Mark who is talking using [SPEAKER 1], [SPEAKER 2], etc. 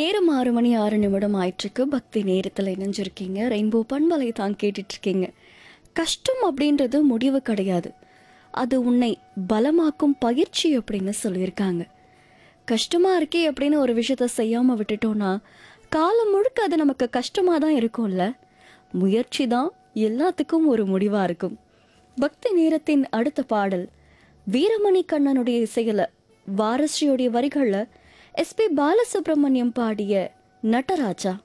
[SPEAKER 1] நேரம் ஆறு மணி ஆறு நிமிடம் ஆயிற்றுக்கு பக்தி நேரத்தில் இணைஞ்சிருக்கீங்க ரெயின்போ பண்பலை தான் கேட்டுட்டு இருக்கீங்க கஷ்டம் அப்படின்றது முடிவு கிடையாது அது உன்னை பலமாக்கும் பயிற்சி அப்படின்னு சொல்லியிருக்காங்க கஷ்டமா இருக்கே அப்படின்னு ஒரு விஷயத்த செய்யாம விட்டுட்டோம்னா காலம் முழுக்க அது நமக்கு கஷ்டமா தான் இருக்கும்ல முயற்சி தான் எல்லாத்துக்கும் ஒரு முடிவா இருக்கும் பக்தி நேரத்தின் அடுத்த பாடல் வீரமணி கண்ணனுடைய இசையில வாரஸ்ரீயுடைய வரிகள்ல எஸ்பி பாலசுப்ரமணியம் பாடிய நட்டராஜா